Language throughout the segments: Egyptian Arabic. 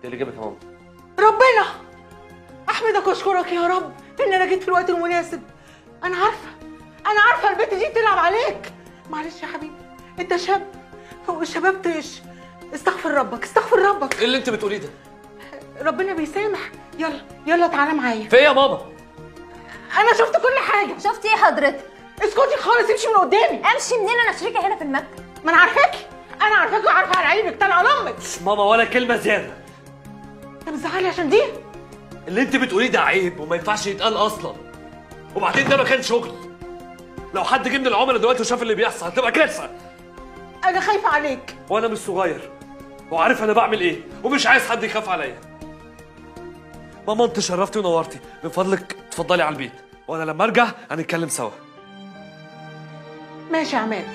ايه اللي جابك يا ماما ربنا احمدك واشكرك يا رب ان انا جيت في الوقت المناسب انا عارفه انا عارفه البنت دي بتلعب عليك معلش يا حبيبي انت شاب والشباب طيش استغفر ربك استغفر ربك ايه اللي انت بتقوليه ده ربنا بيسامح يلا يلا تعالى معايا في ايه يا ماما انا شفت كل حاجه شفتي ايه حضرتك اسكتي خالص امشي من قدامي امشي منين انا شريكه هنا في المكتب ما انا عارفاكي انا عارفاكي وعارفه على عينك طالعه لامك ماما ولا كلمه زياده انت بتزعلي عشان دي اللي انت بتقوليه ده عيب وما ينفعش يتقال اصلا وبعدين ده مكان شغل لو حد جه من العملاء دلوقتي وشاف اللي بيحصل هتبقى كارثه انا خايفه عليك وانا مش صغير وعارف انا بعمل ايه ومش عايز حد يخاف عليا ماما انت شرفتي ونورتي من فضلك اتفضلي على البيت وانا لما ارجع هنتكلم سوا ماشي يا عماد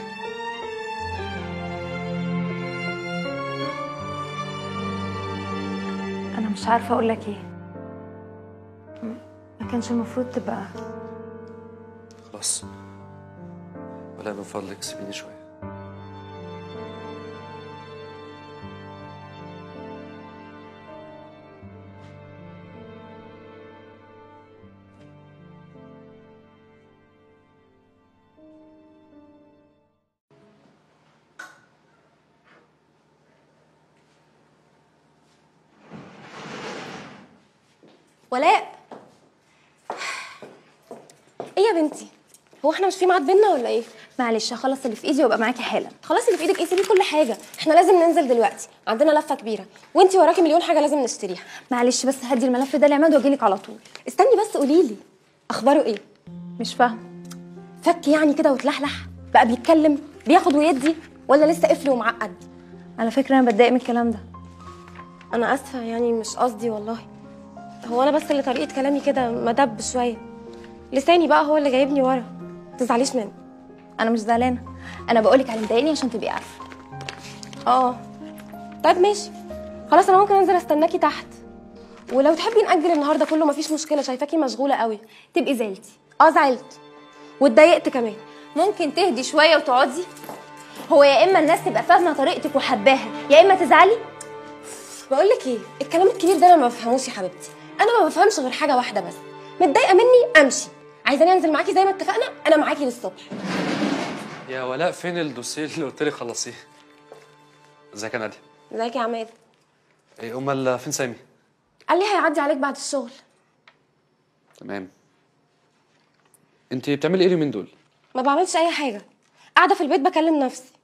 انا مش عارفه اقول لك ايه ما كانش المفروض تبقى خلاص ولا من فضلك سيبيني شويه ولاء ايه يا بنتي هو احنا مش في ميعاد بينا ولا ايه معلش هخلص اللي في ايدي وابقى معاكي حالا خلاص اللي في ايدك ايه سيبي كل حاجه احنا لازم ننزل دلوقتي عندنا لفه كبيره وانتي وراكي مليون حاجه لازم نشتريها معلش بس هدي الملف ده لعماد واجيلك على طول استني بس قولي لي اخباره ايه مش فاهمه فك يعني كده وتلحلح بقى بيتكلم بياخد ويدي ولا لسه قفل ومعقد على فكره انا بتضايق من الكلام ده انا اسفه يعني مش قصدي والله هو انا بس اللي طريقه كلامي كده مدب شويه لساني بقى هو اللي جايبني ورا تزعليش مني انا مش زعلانه انا بقولك على اللي مضايقني عشان تبقي عارفه اه طيب ماشي خلاص انا ممكن انزل استناكي تحت ولو تحبي نأجل النهارده كله مفيش مشكله شايفاكي مشغوله قوي تبقي زعلتي اه زعلت واتضايقت كمان ممكن تهدي شويه وتقعدي هو يا اما الناس تبقى فاهمه طريقتك وحباها يا اما تزعلي بقول لك ايه الكلام الكبير ده انا ما بفهموش يا حبيبتي انا ما بفهمش غير حاجه واحده بس متضايقه مني امشي عايزاني انزل معاكي زي ما اتفقنا انا معاكي للصبح يا ولاء فين الدوسيه اللي قلت لك خلصيه ازيك يا ناديه ازيك يا عماد ايه امال فين سامي قال لي هيعدي عليك بعد الشغل تمام انت بتعملي ايه اليومين دول ما بعملش اي حاجه قاعده في البيت بكلم نفسي